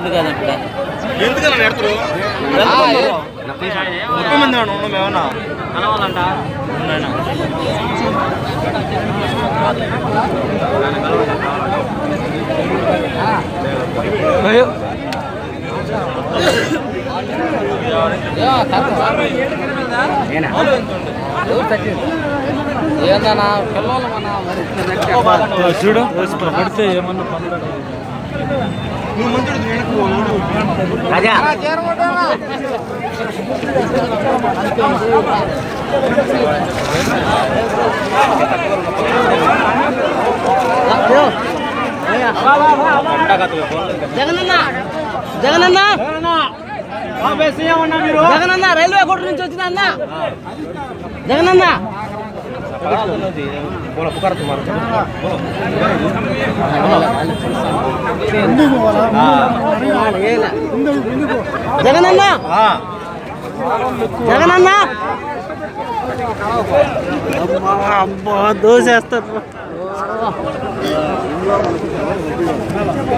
ఎందుకన్నా నెడతారు ఎక్కువ మంది ఉన్నాం ఉన్నాం ఏమన్నా కలవాలంట ఉన్నాయన్నా ఏందన్నా పిల్లలు మన మరి చూడు పడితే ఏమన్నా పంపడం నువ్వు మంత్రుడు వెనక్కి పో, నువ్వు. జగనన్న జగనన్న జగనన్న రైల్వే కోట నుంచి వచ్చిన అన్న జగనన్న జగనన్న ఆ, జగనన్న అబ్బా దోసేస్తారు